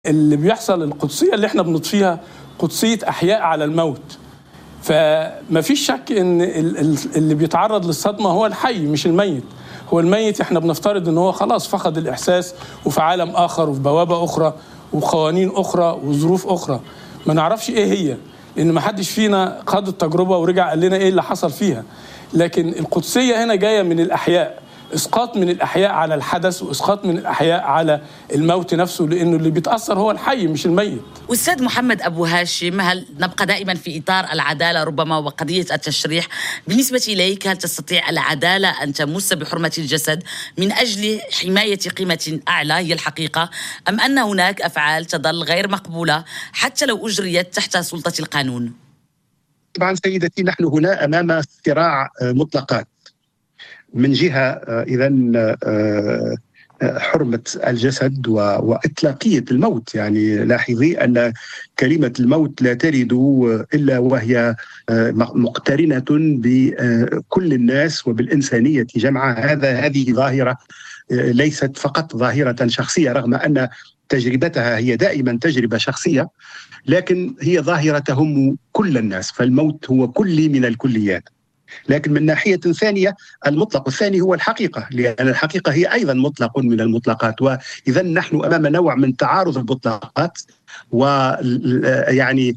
اللي بيحصل القدسيه اللي احنا بنطفيها قدسيه احياء على الموت فما فيش شك ان ال- ال- اللي بيتعرض للصدمه هو الحي مش الميت هو الميت احنا بنفترض ان هو خلاص فقد الاحساس وفي عالم اخر وفي بوابه اخرى وقوانين اخرى وظروف اخرى ما نعرفش ايه هي لان ما حدش فينا خد التجربه ورجع قال لنا ايه اللي حصل فيها لكن القدسيه هنا جايه من الاحياء اسقاط من الاحياء على الحدث واسقاط من الاحياء على الموت نفسه لانه اللي بيتاثر هو الحي مش الميت أستاذ محمد أبو هاشم هل نبقى دائما في إطار العدالة ربما وقضية التشريح بالنسبة إليك هل تستطيع العدالة أن تمس بحرمة الجسد من أجل حماية قيمة أعلى هي الحقيقة أم أن هناك أفعال تظل غير مقبولة حتى لو أجريت تحت سلطة القانون طبعا سيدتي نحن هنا امام صراع آه، مطلقات من جهه اذا حرمه الجسد و- واطلاقيه الموت يعني لاحظي ان كلمه الموت لا ترد آه، الا وهي آه، مقترنه بكل الناس وبالانسانيه جمعاء هذا هذه ظاهره آه، ليست فقط ظاهره شخصيه رغم ان تجربتها هي دائما تجربه شخصيه لكن هي ظاهرة تهم كل الناس فالموت هو كلي من الكليات لكن من ناحية ثانية المطلق الثاني هو الحقيقة لأن الحقيقة هي أيضا مطلق من المطلقات وإذا نحن أمام نوع من تعارض المطلقات ويعني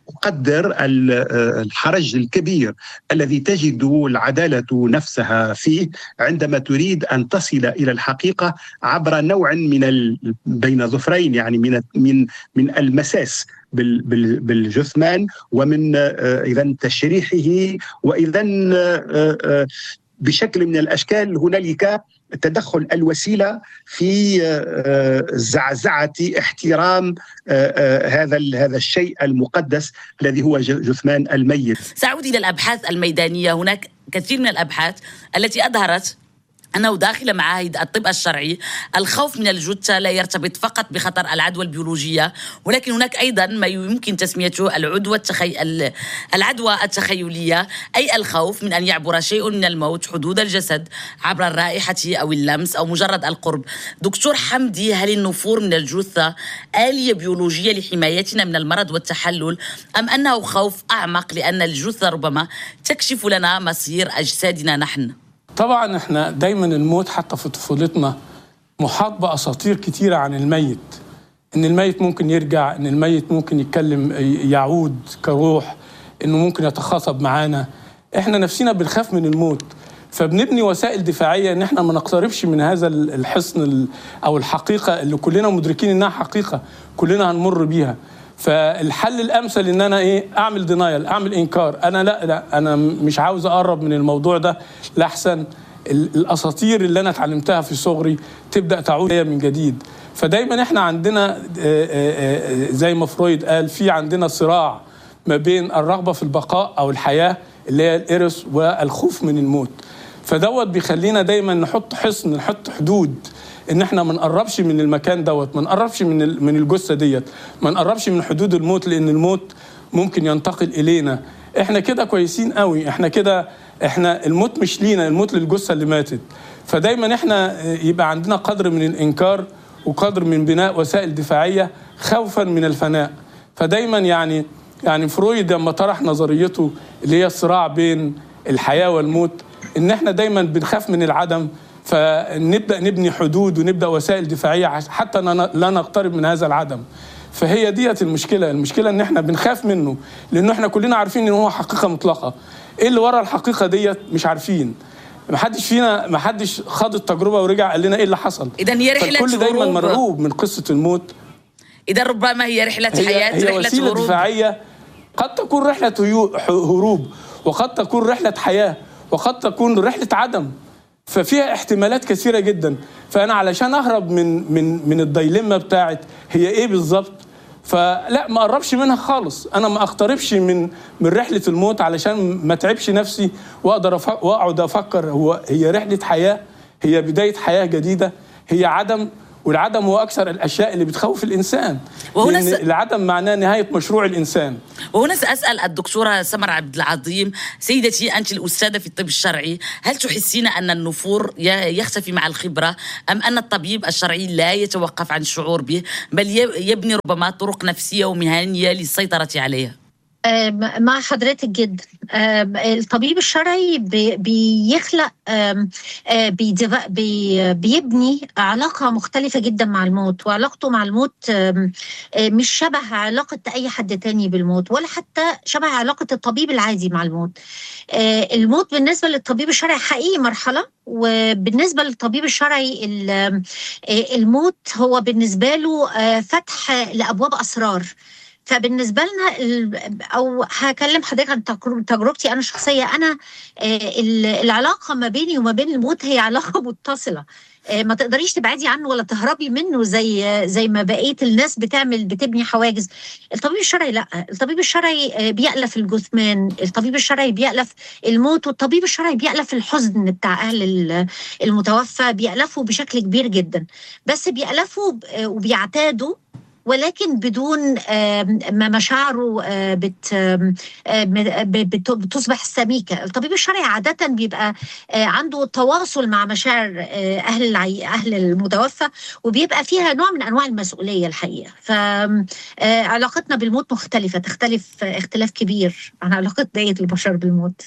أقدر ال- الحرج الكبير الذي تجد العدالة نفسها فيه عندما تريد أن تصل إلى الحقيقة عبر نوع من ال... بين ظفرين يعني من من من المساس بال- بال- بالجثمان ومن آه، اذا تشريحه واذا آه، آه، بشكل من الاشكال هنالك تدخل الوسيله في آه، زعزعه احترام آه، آه، هذا ال- هذا الشيء المقدس الذي هو ج- جثمان الميت سأعود إلى الأبحاث الميدانية هناك كثير من الأبحاث التي أظهرت أنه داخل معاهد الطب الشرعي الخوف من الجثة لا يرتبط فقط بخطر العدوى البيولوجية ولكن هناك أيضا ما يمكن تسميته العدوى التخي... ال- العدوى التخيلية أي الخوف من أن يعبر شيء من الموت حدود الجسد عبر الرائحة أو اللمس أو مجرد القرب دكتور حمدي هل النفور من الجثة آلية بيولوجية لحمايتنا من المرض والتحلل أم أنه خوف أعمق لأن الجثة ربما تكشف لنا مصير أجسادنا نحن طبعا احنا دايما الموت حتى في طفولتنا محاط باساطير كتيره عن الميت ان الميت ممكن يرجع ان الميت ممكن يتكلم يعود كروح انه ممكن يتخاطب معانا احنا نفسنا بنخاف من الموت فبنبني وسائل دفاعيه ان احنا ما نقتربش من هذا الحصن ال- او الحقيقه اللي كلنا مدركين انها حقيقه كلنا هنمر بيها فالحل الامثل ان انا ايه اعمل دينايل اعمل انكار انا لا لا انا مش عاوز اقرب من الموضوع ده لاحسن ال- الاساطير اللي انا اتعلمتها في صغري تبدا تعود ليا من جديد فدايما احنا عندنا آه، آه، آه، زي ما فرويد قال في عندنا صراع ما بين الرغبه في البقاء او الحياه اللي هي الارث والخوف من الموت فدوت بيخلينا دايما نحط حصن نحط حدود ان احنا ما نقربش من المكان دوت ما نقربش من ال- من الجثه ديت ما نقربش من حدود الموت لان الموت ممكن ينتقل الينا احنا كده كويسين قوي احنا كده احنا الموت مش لينا الموت للجثه اللي ماتت فدايما احنا آه، يبقى عندنا قدر من الانكار وقدر من بناء وسائل دفاعيه خوفا من الفناء فدايما يعني يعني فرويد لما طرح نظريته اللي هي الصراع بين الحياه والموت ان احنا دايما بنخاف من العدم فنبدا نبني حدود ونبدا وسائل دفاعيه عش- حتى لا- لا نقترب من هذا العدم فهي ديت المشكله المشكله ان احنا بنخاف منه لانه احنا كلنا عارفين ان هو حقيقه مطلقه ايه اللي ورا الحقيقه ديت مش عارفين ما حدش فينا ما حدش خاض التجربه ورجع قال لنا ايه اللي حصل إذن هي رحلة فالكل دايما هروب. مرعوب من قصه الموت إذا ربما هي رحلة هي, حياة هي رحلة وسيله هروب دفاعيه قد تكون رحله هيو- ح- هروب وقد تكون رحله حياه وقد تكون رحله عدم ففيها احتمالات كثيره جدا فانا علشان اهرب من من من الديلمه بتاعت هي ايه بالظبط فلا ما اقربش منها خالص انا ما اقتربش من من رحله الموت علشان ما اتعبش نفسي واقدر أف- واقعد افكر هو هي رحله حياه هي بدايه حياه جديده هي عدم والعدم هو اكثر الاشياء اللي بتخوف الانسان وهنا لأن س- العدم معناه نهايه مشروع الانسان وهنا سأسأل الدكتورة سمر عبد العظيم سيدتي أنت الأستاذة في الطب الشرعي هل تحسين أن النفور ي- يختفي مع الخبرة أم أن الطبيب الشرعي لا يتوقف عن الشعور به بل ي- يبني ربما طرق نفسية ومهنية للسيطرة عليها آم، مع حضرتك جدا آم، الطبيب الشرعي بي- بيخلق آم، آه، بيديف- بي- بيبني علاقة مختلفة جدا مع الموت وعلاقته مع الموت آم، آه، مش شبه علاقة أي حد تاني بالموت ولا حتى شبه علاقة الطبيب العادي مع الموت آه، الموت بالنسبة للطبيب الشرعي حقيقي مرحلة وبالنسبة للطبيب الشرعي ال- آه، الموت هو بالنسبة له آه، فتح لأبواب أسرار فبالنسبه لنا ال- او هكلم حضرتك عن تجر- تجربتي انا الشخصيه انا آه، ال- العلاقه ما بيني وما بين الموت هي علاقه متصله آه، ما تقدريش تبعدي عنه ولا تهربي منه زي زي ما بقيه الناس بتعمل بتبني حواجز الطبيب الشرعي لا الطبيب الشرعي آه، بيألف الجثمان الطبيب الشرعي بيألف الموت والطبيب الشرعي بيألف الحزن بتاع اهل ال- المتوفى بيألفه بشكل كبير جدا بس بيألفه ب- آه، وبيعتادوا ولكن بدون آم، ما مشاعره آه، بت آم، آه، ب- بت- بتصبح سميكه، الطبيب الشرعي عاده بيبقى آه، عنده تواصل مع مشاعر آه، اهل العي... اهل المتوفى وبيبقى فيها نوع من انواع المسؤوليه الحقيقه، فعلاقتنا بالموت مختلفه تختلف آه، اختلاف كبير عن علاقه بقيه البشر بالموت.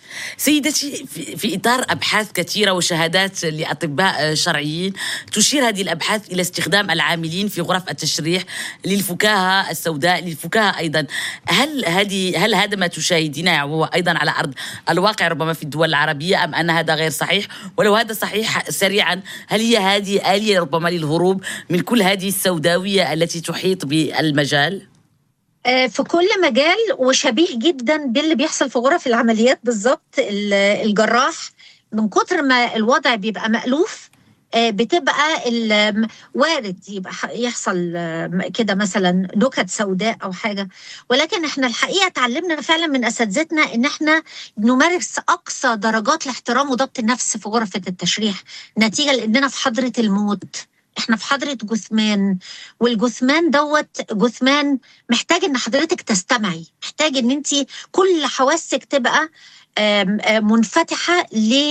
سيدتي في, في إطار أبحاث كثيرة وشهادات لأطباء شرعيين تشير هذه الأبحاث إلى استخدام العاملين في غرف التشريح للفكاهة السوداء للفكاهة أيضا هل هذه هل هذا ما تشاهدينه هو أيضا على أرض الواقع ربما في الدول العربية أم أن هذا غير صحيح ولو هذا صحيح سريعا هل هي هذه آلية ربما للهروب من كل هذه السوداوية التي تحيط بالمجال؟ آه، في كل مجال وشبيه جدا باللي بيحصل في غرف العمليات بالظبط ال- الجراح من كتر ما الوضع بيبقى مألوف آه، بتبقى ال- وارد يبقى ح- يحصل آه، كده مثلا نكت سوداء او حاجه ولكن احنا الحقيقه اتعلمنا فعلا من اساتذتنا ان احنا نمارس اقصى درجات الاحترام وضبط النفس في غرفه التشريح نتيجه لاننا في حضره الموت احنا في حضره جثمان والجثمان دوت جثمان محتاج ان حضرتك تستمعي محتاج ان انت كل حواسك تبقى آم، آم، منفتحه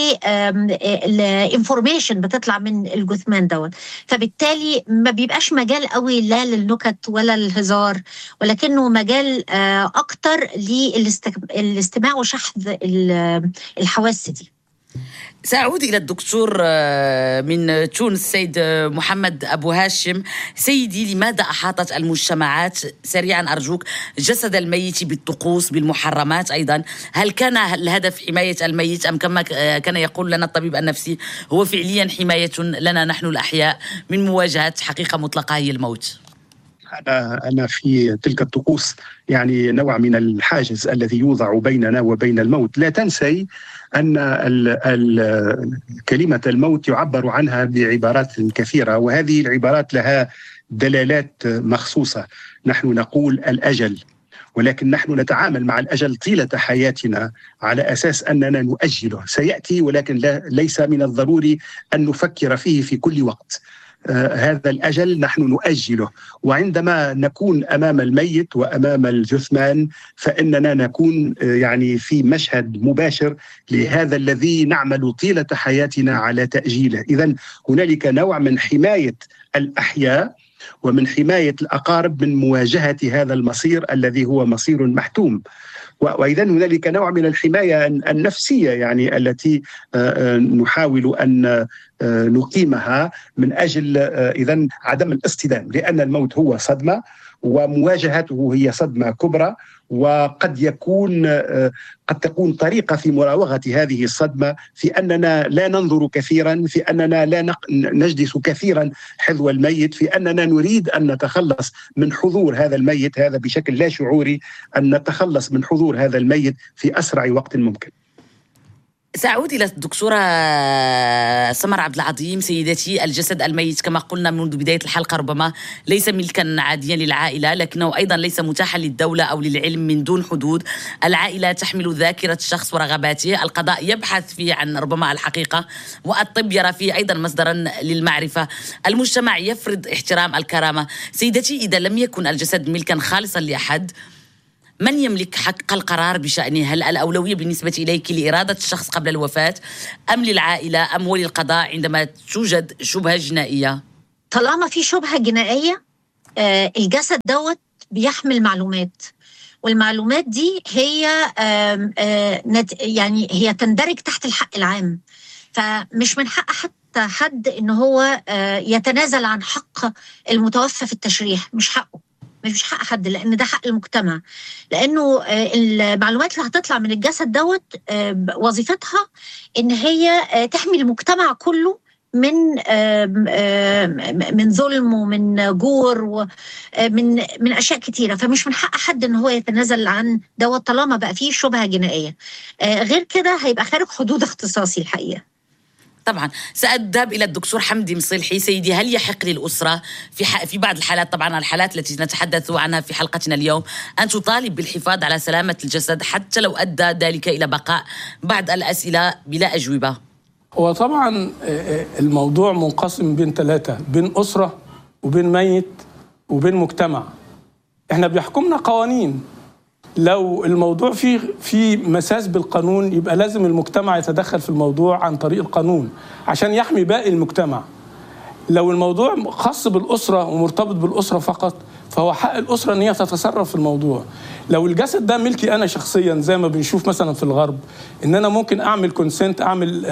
لانفورميشن بتطلع من الجثمان دوت فبالتالي ما بيبقاش مجال قوي لا للنكت ولا الهزار ولكنه مجال آه، اكتر للاستماع وشحذ ال- الحواس دي سأعود إلى الدكتور آه، من تونس سيد آه، محمد أبو هاشم سيدي لماذا أحاطت المجتمعات سريعا أرجوك جسد الميت بالطقوس بالمحرمات أيضا هل كان الهدف حماية الميت أم كما ك- آه، كان يقول لنا الطبيب النفسي هو فعليا حماية لنا نحن الأحياء من مواجهة حقيقة مطلقة هي الموت أنا أنا في تلك الطقوس يعني نوع من الحاجز الذي يوضع بيننا وبين الموت لا تنسي أن ال ال كلمة الموت يعبر عنها بعبارات كثيرة وهذه العبارات لها دلالات مخصوصة نحن نقول الأجل ولكن نحن نتعامل مع الأجل طيلة حياتنا على أساس أننا نؤجله سيأتي ولكن لا ليس من الضروري أن نفكر فيه في كل وقت آه هذا الأجل نحن نؤجله وعندما نكون امام الميت وامام الجثمان فاننا نكون يعني في مشهد مباشر لهذا الذي نعمل طيله حياتنا على تاجيله، اذا هنالك نوع من حمايه الاحياء ومن حمايه الاقارب من مواجهه هذا المصير الذي هو مصير محتوم. واذا هنالك نوع من الحمايه النفسيه يعني التي نحاول ان نقيمها من اجل اذا عدم الاصطدام لان الموت هو صدمه ومواجهته هي صدمه كبرى وقد يكون قد تكون طريقه في مراوغه هذه الصدمه في اننا لا ننظر كثيرا في اننا لا نجلس كثيرا حذو الميت في اننا نريد ان نتخلص من حضور هذا الميت هذا بشكل لا شعوري ان نتخلص من حضور هذا الميت في اسرع وقت ممكن سأعود إلى الدكتورة سمر عبد العظيم سيدتي الجسد الميت كما قلنا منذ بداية الحلقة ربما ليس ملكا عاديا للعائلة لكنه أيضا ليس متاحا للدولة أو للعلم من دون حدود العائلة تحمل ذاكرة الشخص ورغباته القضاء يبحث فيه عن ربما الحقيقة والطب يرى فيه أيضا مصدرا للمعرفة المجتمع يفرض احترام الكرامة سيدتي إذا لم يكن الجسد ملكا خالصا لأحد من يملك حق القرار بشأنه هل الأولوية بالنسبة إليك لإرادة الشخص قبل الوفاة أم للعائلة أم وللقضاء عندما توجد شبهة جنائية طالما في شبهه جنائيه آه، الجسد دوت بيحمل معلومات والمعلومات دي هي آم، آه، نت- يعني هي تندرج تحت الحق العام فمش من حق حتى حد ان هو آه، يتنازل عن حق المتوفى في التشريح مش حقه مش حق حد لان ده حق المجتمع لانه آه، المعلومات اللي هتطلع من الجسد دوت آه، وظيفتها ان هي آه، تحمي المجتمع كله من آم، آم، من ظلم ومن جور ومن من اشياء كتيره فمش من حق حد ان هو يتنازل عن دوت طالما بقى فيه شبهه جنائيه آه، غير كده هيبقى خارج حدود اختصاصي الحقيقه طبعا سأذهب إلى الدكتور حمدي مصلحي سيدي هل يحق للأسرة في ح... في بعض الحالات طبعا الحالات التي نتحدث عنها في حلقتنا اليوم أن تطالب بالحفاظ على سلامة الجسد حتى لو أدى ذلك إلى بقاء بعض الأسئلة بلا أجوبة هو طبعا آه، آه، الموضوع منقسم بين ثلاثة بين أسرة وبين ميت وبين مجتمع احنا بيحكمنا قوانين لو الموضوع فيه في مساس بالقانون يبقى لازم المجتمع يتدخل في الموضوع عن طريق القانون عشان يحمي باقي المجتمع لو الموضوع خاص بالأسرة ومرتبط بالأسرة فقط فهو حق الأسرة أن هي تتصرف في الموضوع لو الجسد ده ملكي أنا شخصيا زي ما بنشوف مثلا في الغرب إن أنا ممكن أعمل كونسنت أعمل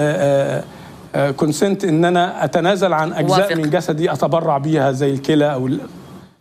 كونسنت إن أنا أتنازل عن أجزاء موافق. من جسدي أتبرع بيها زي الكلى أو ال-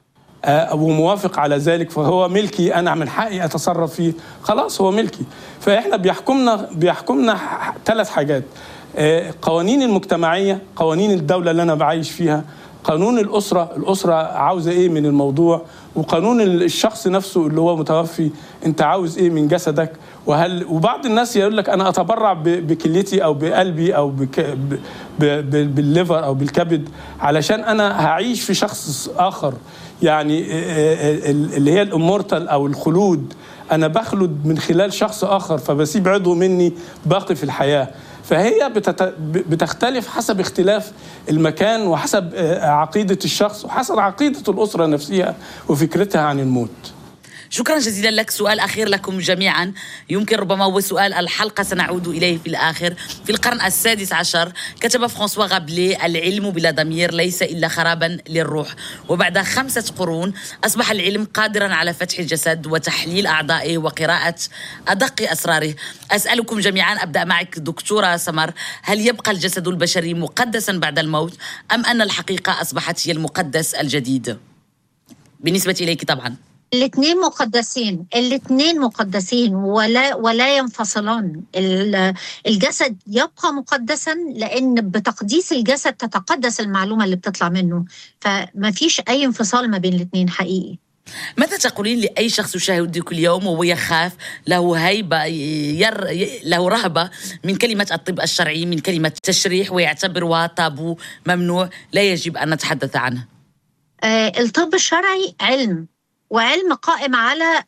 آه، وموافق على ذلك فهو ملكي انا من حقي اتصرف فيه خلاص هو ملكي فاحنا بيحكمنا بيحكمنا ثلاث حاجات آه، قوانين المجتمعيه قوانين الدوله اللي انا بعيش فيها قانون الاسره الاسره عاوزه ايه من الموضوع وقانون الشخص نفسه اللي هو متوفي انت عاوز ايه من جسدك وهل وبعض الناس يقول لك انا اتبرع ب- بكليتي او بقلبي او بك ب- ب- ب- بالليفر او بالكبد علشان انا هعيش في شخص اخر يعني آه، آه، اللي هي الامورتال او الخلود انا بخلد من خلال شخص اخر فبسيب عضو مني باقي في الحياه فهي بتت... بتختلف حسب اختلاف المكان وحسب آه، عقيده الشخص وحسب عقيده الاسره نفسها وفكرتها عن الموت شكرا جزيلا لك سؤال أخير لكم جميعا يمكن ربما هو سؤال الحلقة سنعود إليه في الآخر في القرن السادس عشر كتب فرانسوا غابلي العلم بلا ضمير ليس إلا خرابا للروح وبعد خمسة قرون أصبح العلم قادرا على فتح الجسد وتحليل أعضائه وقراءة أدق أسراره أسألكم جميعا أبدأ معك دكتورة سمر هل يبقى الجسد البشري مقدسا بعد الموت أم أن الحقيقة أصبحت هي المقدس الجديد بالنسبة إليك طبعا الاثنين مقدسين الاثنين مقدسين ولا ولا ينفصلان ال- الجسد يبقى مقدسا لان بتقديس الجسد تتقدس المعلومه اللي بتطلع منه فما فيش اي انفصال ما بين الاثنين حقيقي ماذا تقولين لأي شخص يشاهدك اليوم وهو يخاف له هيبة ير له رهبة من كلمة الطب الشرعي من كلمة تشريح ويعتبرها تابو ممنوع لا يجب أن نتحدث عنه آه، الطب الشرعي علم وعلم قائم على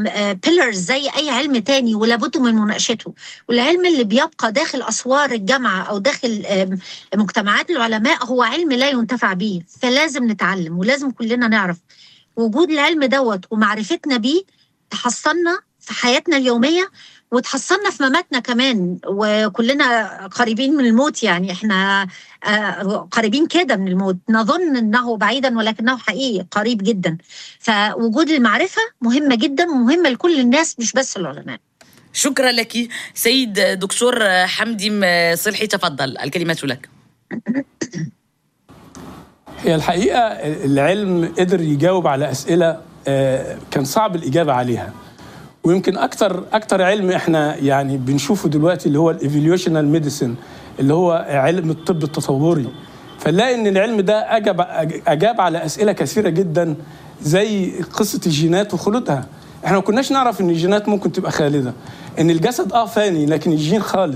بيلرز زي اي علم تاني ولابد من مناقشته والعلم اللي بيبقى داخل اسوار الجامعه او داخل آم، مجتمعات العلماء هو علم لا ينتفع به فلازم نتعلم ولازم كلنا نعرف وجود العلم دوت ومعرفتنا بيه تحصلنا في حياتنا اليوميه وتحصلنا في مماتنا كمان وكلنا قريبين من الموت يعني احنا آه، قريبين كده من الموت نظن انه بعيدا ولكنه حقيقي قريب جدا فوجود المعرفه مهمه جدا ومهمه لكل الناس مش بس العلماء شكرا لك سيد دكتور حمدي صلحي تفضل الكلمة لك هي الحقيقه العلم قدر يجاوب على اسئله آه، كان صعب الاجابه عليها ويمكن اكتر اكتر علم احنا يعني بنشوفه دلوقتي اللي هو الايفوليوشنال ميديسن اللي هو علم الطب التطوري فنلاقي ان العلم ده اجاب اجاب على اسئله كثيره جدا زي قصه الجينات وخلودها احنا ما كناش نعرف ان الجينات ممكن تبقى خالده ان الجسد اه فاني لكن الجين خالد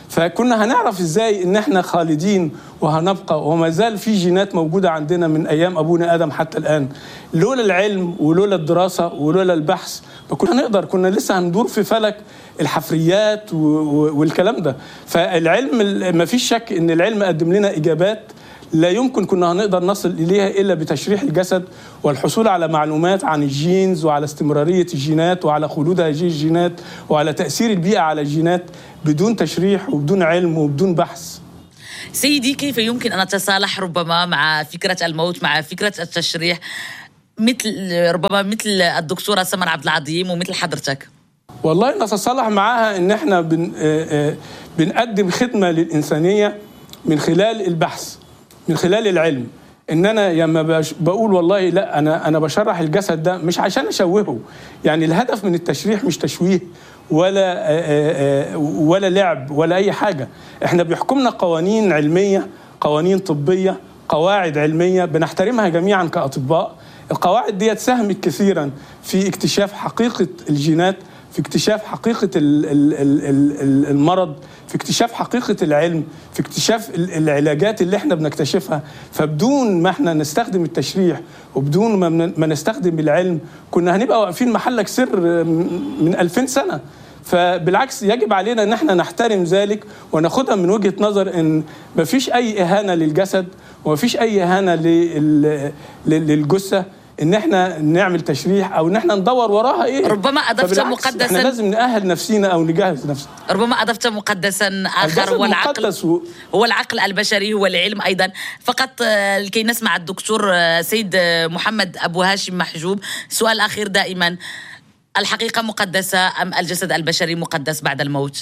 فكنا هنعرف ازاي ان احنا خالدين وهنبقى وما زال في جينات موجوده عندنا من ايام ابونا ادم حتى الان لولا العلم ولولا الدراسه ولولا البحث ما كنا هنقدر كنا لسه هندور في فلك الحفريات و- و- والكلام ده فالعلم ما فيش شك ان العلم قدم لنا اجابات لا يمكن كنا هنقدر نصل اليها الا بتشريح الجسد والحصول على معلومات عن الجينز وعلى استمراريه الجينات وعلى خلود هذه الجينات وعلى تاثير البيئه على الجينات بدون تشريح وبدون علم وبدون بحث سيدي كيف يمكن أن نتصالح ربما مع فكرة الموت مع فكرة التشريح مثل ربما مثل الدكتورة سمر عبد العظيم ومثل حضرتك والله نتصالح معاها ان احنا بن آه، آه، بنقدم خدمه للانسانيه من خلال البحث من خلال العلم ان انا لما بش- بقول والله لا انا انا بشرح الجسد ده مش عشان اشوهه يعني الهدف من التشريح مش تشويه ولا آه، آه، آه، ولا لعب ولا اي حاجه احنا بيحكمنا قوانين علميه قوانين طبيه قواعد علميه بنحترمها جميعا كاطباء القواعد دي ساهمت كثيرا في اكتشاف حقيقه الجينات في اكتشاف حقيقة ال- ال- ال- ال- ال- المرض في اكتشاف حقيقة العلم في اكتشاف ال- العلاجات اللي احنا بنكتشفها فبدون ما احنا نستخدم التشريح وبدون ما من- ما نستخدم العلم كنا هنبقى واقفين محلك سر م- من 2000 سنة فبالعكس يجب علينا ان احنا نحترم ذلك وناخدها من وجهة نظر ان مفيش اي اهانة للجسد ومفيش اي اهانة لل- لل- للجثة ان احنا نعمل تشريح او ان احنا ندور وراها ايه ربما أضفت فبالعكس، مقدساً- احنا لازم نأهل نفسينا او نجهز نفسنا ربما أضفت مقدسا آخر الجسد هو العقل مقدس و... هو العقل البشري هو العلم ايضا فقط آه، لكي نسمع الدكتور آه، سيد آه، محمد ابو هاشم محجوب سؤال اخير دائما الحقيقه مقدسه ام الجسد البشري مقدس بعد الموت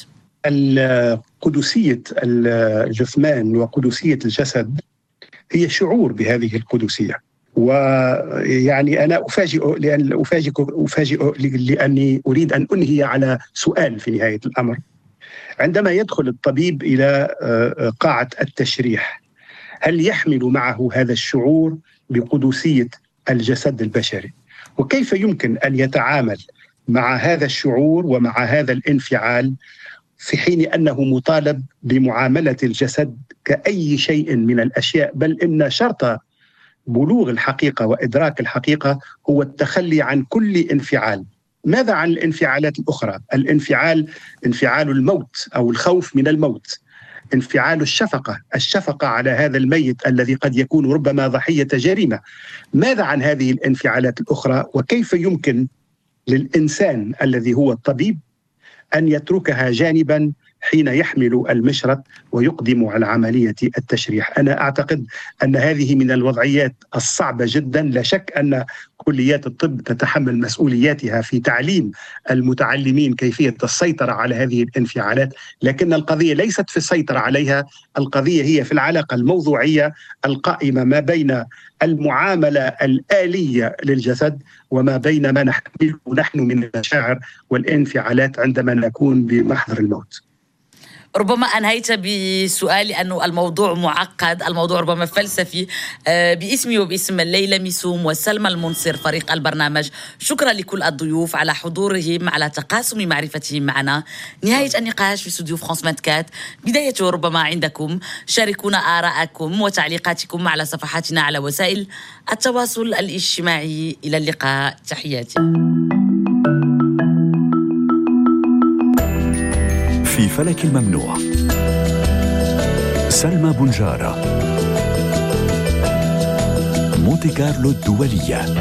قدسية الجثمان وقدسية الجسد هي شعور بهذه القدسية ويعني أنا أفاجئ لأن أفاجئ أفاجئ لأني أريد أن أنهي على سؤال في نهاية الأمر عندما يدخل الطبيب إلى آه، قاعة التشريح هل يحمل معه هذا الشعور بقدسية الجسد البشري وكيف يمكن أن يتعامل مع هذا الشعور ومع هذا الانفعال في حين انه مطالب بمعامله الجسد كاي شيء من الاشياء بل ان شرط بلوغ الحقيقه وادراك الحقيقه هو التخلي عن كل انفعال. ماذا عن الانفعالات الاخرى؟ الانفعال انفعال الموت او الخوف من الموت. انفعال الشفقه، الشفقه على هذا الميت الذي قد يكون ربما ضحيه جريمه. ماذا عن هذه الانفعالات الاخرى وكيف يمكن للانسان الذي هو الطبيب ان يتركها جانبا حين يحمل المشرط ويقدم على عمليه التشريح، انا اعتقد ان هذه من الوضعيات الصعبه جدا، لا شك ان كليات الطب تتحمل مسؤولياتها في تعليم المتعلمين كيفيه السيطره على هذه الانفعالات، لكن القضيه ليست في السيطره عليها، القضيه هي في العلاقه الموضوعيه القائمه ما بين المعامله الاليه للجسد وما بين ما نحمله نحن من المشاعر والانفعالات عندما نكون بمحضر الموت. ربما انهيت بسؤال انه الموضوع معقد، الموضوع ربما فلسفي آه، باسمي وباسم ليلى ميسوم وسلمى المنصر فريق البرنامج، شكرا لكل الضيوف على حضورهم على تقاسم معرفتهم معنا. نهايه النقاش في استوديو فرانس 24 بدايته ربما عندكم، شاركونا ارائكم وتعليقاتكم على صفحاتنا على وسائل التواصل الاجتماعي الى اللقاء تحياتي. في فلك الممنوع سلمى بنجارة مونتي كارلو الدولية